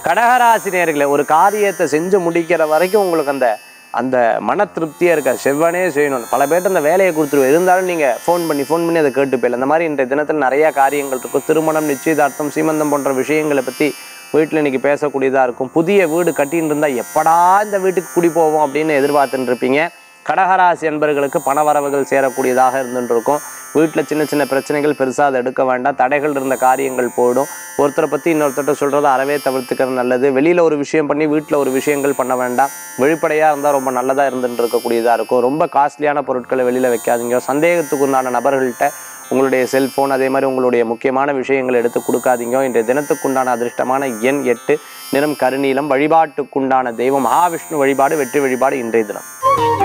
கடகராசினியர்களே ஒரு காரியத்தை செஞ்சு முடிக்கிற வரைக்கும் உங்களுக்கு அந்த அந்த மன திருப்தியாக இருக்க செவ்வனே செய்யணும் பல பேர்ட்ட அந்த வேலையை கொடுத்துருவோம் இருந்தாலும் நீங்கள் ஃபோன் பண்ணி ஃபோன் பண்ணி அதை கேட்டு போயிடல இந்த மாதிரி இன்றைய தினத்தில் நிறைய காரியங்கள் இருக்கும் திருமணம் நிச்சயதார்த்தம் சீமந்தம் போன்ற விஷயங்களை பற்றி வீட்டில் இன்னைக்கு பேசக்கூடியதாக இருக்கும் புதிய வீடு கட்டின்னு இருந்தால் எப்படா இந்த வீட்டுக்கு குடி போவோம் அப்படின்னு எதிர்பார்த்துட்டு இருப்பீங்க கடகராசி என்பர்களுக்கு பணவரவுகள் சேரக்கூடியதாக இருந்துட்டு இருக்கும் வீட்டில் சின்ன சின்ன பிரச்சனைகள் பெருசாக அதை எடுக்க வேண்டாம் தடைகள் இருந்த காரியங்கள் போயிடும் ஒருத்தரை பற்றி இன்னொருத்தர்ட்ட சொல்கிறத அறவே தவிர்த்துக்கிறது நல்லது வெளியில் ஒரு விஷயம் பண்ணி வீட்டில் ஒரு விஷயங்கள் பண்ண வேண்டாம் வெளிப்படையாக இருந்தால் ரொம்ப நல்லதாக இருந்துட்டு இருக்கக்கூடியதாக இருக்கும் ரொம்ப காஸ்ட்லியான பொருட்களை வெளியில் வைக்காதீங்க சந்தேகத்துக்கு உண்டான நபர்கள்ட்ட உங்களுடைய செல்ஃபோன் அதே மாதிரி உங்களுடைய முக்கியமான விஷயங்களை எடுத்து கொடுக்காதீங்க இன்றைய தினத்துக்குண்டான அதிர்ஷ்டமான எண் எட்டு நிறம் கருநீலம் வழிபாட்டுக்குண்டான தெய்வம் மகாவிஷ்ணு வழிபாடு வெற்றி வழிபாடு இன்றைய தினம்